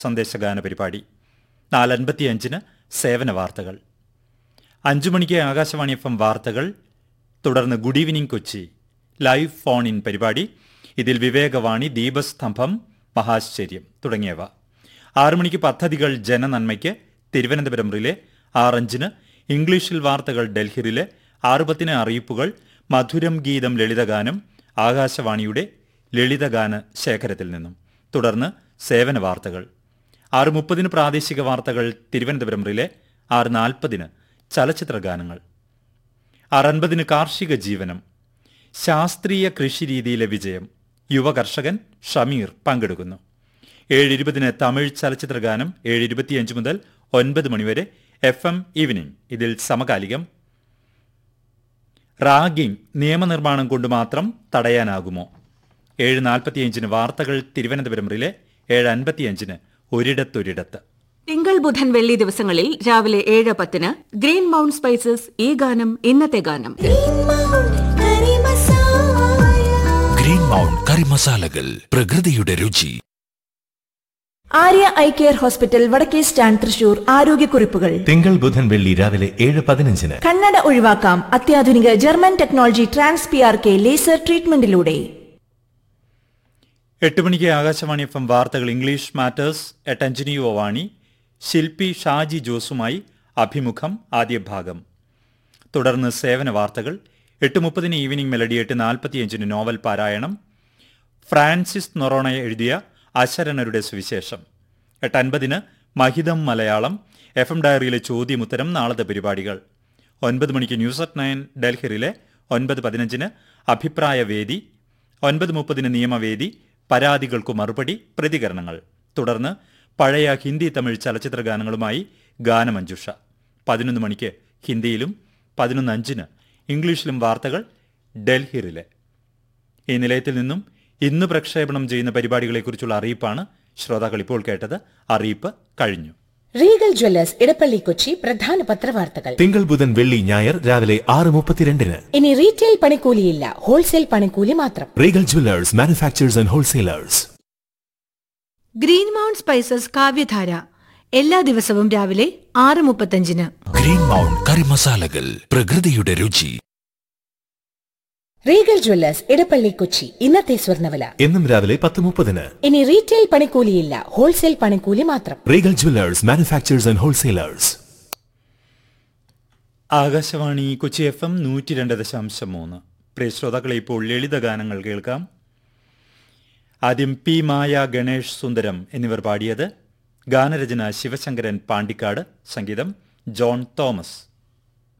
സന്ദേശഗാന പരിപാടി നാലൻപത്തിയഞ്ചിന് സേവന വാർത്തകൾ അഞ്ചു മണിക്ക് ആകാശവാണി എഫ് എം വാർത്തകൾ തുടർന്ന് good evening Kochi live phone in പരിപാടി ഇതിൽ വിവേകവാണി ദീപസ്തംഭം മഹാശ്ചര്യം തുടങ്ങിയവ ആറു മണിക്ക് പദ്ധതികൾ ജനനന്മയ്ക്ക് തിരുവനന്തപുരം റിലെ ആറഞ്ചിന് ഇംഗ്ലീഷിൽ വാർത്തകൾ ഡൽഹിയിലെ ആറുപത്തിന് അറിയിപ്പുകൾ മധുരം ഗീതം ലളിതഗാനം ആകാശവാണിയുടെ ലളിതഗാന ശേഖരത്തിൽ നിന്നും തുടർന്ന് സേവന വാർത്തകൾ ആറ് മുപ്പതിന് പ്രാദേശിക വാർത്തകൾ തിരുവനന്തപുരം റിലെ ആറ് നാൽപ്പതിന് ചലച്ചിത്ര ഗാനങ്ങൾ ആറൻപതിന് കാർഷിക ജീവനം ശാസ്ത്രീയ കൃഷിരീതിയിലെ വിജയം യുവ കർഷകൻ ഷമീർ പങ്കെടുക്കുന്നു ഏഴ് ഇരുപതിന് തമിഴ് ചലച്ചിത്ര ഗാനം ഏഴ് ഇരുപത്തിയഞ്ച് മുതൽ ഒൻപത് മണിവരെ എഫ് എം ഈവനിംഗ് ഇതിൽ സമകാലികം റാഗിംഗ് നിയമനിർമ്മാണം കൊണ്ട് മാത്രം തടയാനാകുമോ ഏഴ് നാൽപ്പത്തിയഞ്ചിന് വാർത്തകൾ തിരുവനന്തപുരം റിലെ ഏഴ് അൻപത്തിയഞ്ചിന് ഒരിടത്തൊരിടത്ത് തിങ്കൾ ബുധൻ വെള്ളി ദിവസങ്ങളിൽ രാവിലെ ഏഴ് പത്തിന് ഗ്രീൻ മൗണ്ട് സ്പൈസസ് ഈ ഗാനം ഇന്നത്തെ ഗാനം ഗ്രീൻ മൗണ്ട് കറി മസാലകൾ പ്രകൃതിയുടെ രുചി ആര്യ ഐ കെയർ ഹോസ്പിറ്റൽ വടക്കേ സ്റ്റാൻഡ് തൃശൂർ ആരോഗ്യക്കുറിപ്പുകൾ തിങ്കൾ ബുധൻ വെള്ളി രാവിലെ ഏഴ് പതിനഞ്ചിന് കണ്ണട ഒഴിവാക്കാം അത്യാധുനിക German technology trans P R K laser ട്രീറ്റ്മെന്റിലൂടെ എട്ട് മണിക്ക് ആകാശവാണി എഫ് എം വാർത്തകൾ ഇംഗ്ലീഷ് മാറ്റേഴ്സ് എട്ട് അഞ്ചിനി വാണി ശില്പി ഷാജി ജോസുമായി അഭിമുഖം ആദ്യ ഭാഗം തുടർന്ന് സേവന വാർത്തകൾ എട്ട് മുപ്പതിന് ഈവനിംഗ് മെലഡി എട്ട് നാൽപ്പത്തിയഞ്ചിന് നോവൽ പാരായണം ഫ്രാൻസിസ് നൊറോണ എഴുതിയ അശരണരുടെ സുവിശേഷം എട്ട് അൻപതിന് മഹിതം മലയാളം എഫ് എം ഡയറിയിലെ ചോദ്യമുത്തരം നാളത്തെ പരിപാടികൾ ഒൻപത് മണിക്ക് ന്യൂസ് അറ്റ് നയൻ ഡൽഹിയിലെ ഒൻപത് പതിനഞ്ചിന് അഭിപ്രായ വേദി ഒൻപത് മുപ്പതിന് നിയമവേദി പരാതികൾക്കു മറുപടി പ്രതികരണങ്ങൾ തുടർന്ന് പഴയ ഹിന്ദി തമിഴ് ചലച്ചിത്ര ഗാനങ്ങളുമായി ഗാനമഞ്ജുഷ പതിനൊന്ന് മണിക്ക് ഹിന്ദിയിലും പതിനൊന്ന് അഞ്ചിന് ഇംഗ്ലീഷിലും വാർത്തകൾ ഡൽഹിയിലെ ഈ നിലയത്തിൽ നിന്നും ഇന്ന് പ്രക്ഷേപണം ചെയ്യുന്ന പരിപാടികളെക്കുറിച്ചുള്ള അറിയിപ്പാണ് ശ്രോതാക്കൾ ഇപ്പോൾ കേട്ടത് അറിയിപ്പ് കഴിഞ്ഞു റീഗൽ ജ്വല്ലേഴ്സ് ഇടപ്പള്ളി കൊച്ചി പ്രധാന പത്രവാർത്തകൾ തിങ്കൾ ബുധൻ വെള്ളി ഞായർ രാവിലെ ആറ് മുപ്പത്തിരണ്ടിന് ഇനി റീറ്റെയിൽ പണിക്കൂലിയില്ല ഹോൾസെയിൽ പണിക്കൂലി മാത്രം Regal jewellers manufacturers and wholesalers Green Mount Spices Kavyadhara എല്ലാ ദിവസവും രാവിലെ ആറ് മുപ്പത്തഞ്ചിന് ഗ്രീൻ മൗണ്ട് കറി മസാലകൾ പ്രകൃതിയുടെ രുചി റീഗൽ ജ്വല്ലേഴ്സ് ഇടപ്പള്ളി കൊച്ചി ഇന്നത്തെ സ്വർണ്ണവില എന്നും രാവിലെ പത്ത് മുപ്പതിന് ഇനി റീറ്റെയിൽ പണിക്കൂലിയില്ല ഹോൾസെയിൽ പണിക്കൂലി മാത്രം Regal jewellers manufacturers and wholesalers Akashvani Kochi F M നൂറ്റി രണ്ട് ദശാംശം മൂന്ന് പ്രിയ ശ്രോതാക്കളെ ഇപ്പോൾ ലളിത ഗാനങ്ങൾ കേൾക്കാം ആദ്യം പി മായ ഗണേഷ് സുന്ദരം എന്നിവർ പാടിയത് ഗാനരചന ശിവശങ്കരൻ പാണ്ടിക്കാട് സംഗീതം ജോൺ തോമസ്